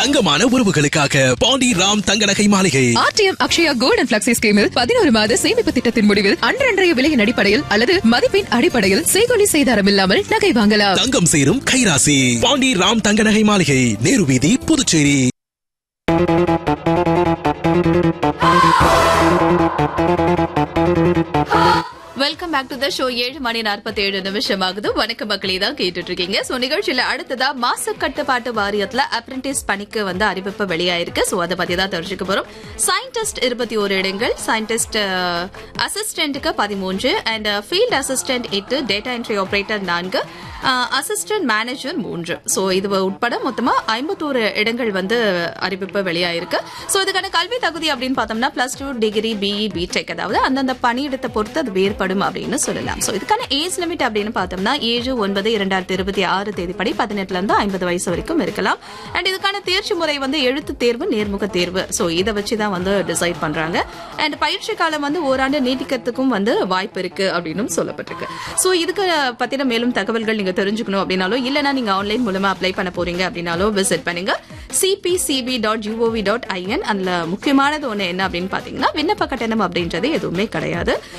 தங்கமான உறவுகளுக்காக பாண்டி ராம் தங்க நகை மாளிகை RTM Akshaya gold and flexi ஸ்கீமில் பதினோரு மாத சேமிப்பு திட்டத்தின் முடிவில் அன்றன்றைய விலையின் அடிப்படையில் அல்லது மதிப்பின் அடிப்படையில் செய்கொலி செய்தாரம் இல்லாமல் நகை வாங்கலாம் தங்கம் சேரும் கைராசி பாண்டி ராம் தங்க நகை மாளிகை நேரு வீதி Puducherry welcome back to the show ஏழு மணி நாற்பத்தி ஏழு நிமிஷம் ஆகுது வணக்க மக்களே தான் கேட்டுட்டு இருக்கீங்க சோ நிகழ்ச்சியில அடுத்ததா மாச கட்டுப்பாட்டு வாரியத்துல அப்ரண்டிஸ் பணிக்கு வந்து அறிவிப்பு வெளியாயிருக்கு சோ அதை பத்தி தான் தெரிஞ்சுக்க போறோம் சயின்டிஸ்ட் இருபத்தி ஒரு இடங்கள் சயின்டிஸ்ட் அசிஸ்டன்ட்டுக்கு பதிமூன்று அண்ட் ஃபீல்ட் அசிஸ்டன்ட் எட்டு டேட்டா என்ட்ரி ஆபரேட்டர் நான்கு அசிஸ்டன்ட் மேனேஜர் மூன்று சோ இது உட்பட மொத்தமா ஐம்பத்தோரு இடங்கள் வந்து அறிவிப்பு வெளியாயிருக்கு சோ இதுக்கான கல்வி தகுதி அப்படின்னு பார்த்தோம்னா plus two degree BE BTech அதாவது அந்தந்த பணியிடத்தை பொறுத்து அது வேறுபடும் அப்படின்னு சொல்லலாம் சோ இதுக்கான ஏஜ் லிமிட் அப்படின்னு பார்த்தோம்னா ஏழு ஒன்பது இரண்டாயிரத்தி இருபத்தி ஆறு தேதிப்படி பதினெட்டுல இருந்து ஐம்பது வயசு வரைக்கும் இருக்கலாம் அண்ட் இதுக்கான தேர்ச்சி முறை வந்து எழுத்து தேர்வு நேர்முக தேர்வு சோ இதை வச்சு தான் வந்து டிசைட் பண்றாங்க அண்ட் பயிற்சி காலம் வந்து ஓராண்டு நீட்டிக்கிறதுக்கும் வந்து வாய்ப்பு இருக்கு அப்படின்னு சொல்லப்பட்டிருக்கு சோ இதுக்கு பத்தின மேலும் தகவல்கள் நீங்க தெரிஞ்சுக்கணும் அப்படின்னாலோ இல்லனா நீங்க ஆன்லைன் மூலமா அப்ளை பண்ண போறீங்க அப்படின்னாலோ விசிட் பண்ணுங்க CPCB dot UOV dot IN அதுல முக்கியமானது ஒண்ணு என்ன அப்படின்னு பாத்தீங்கன்னா விண்ணப்ப கட்டணம் அப்படின்றது எதுவுமே கிடையாது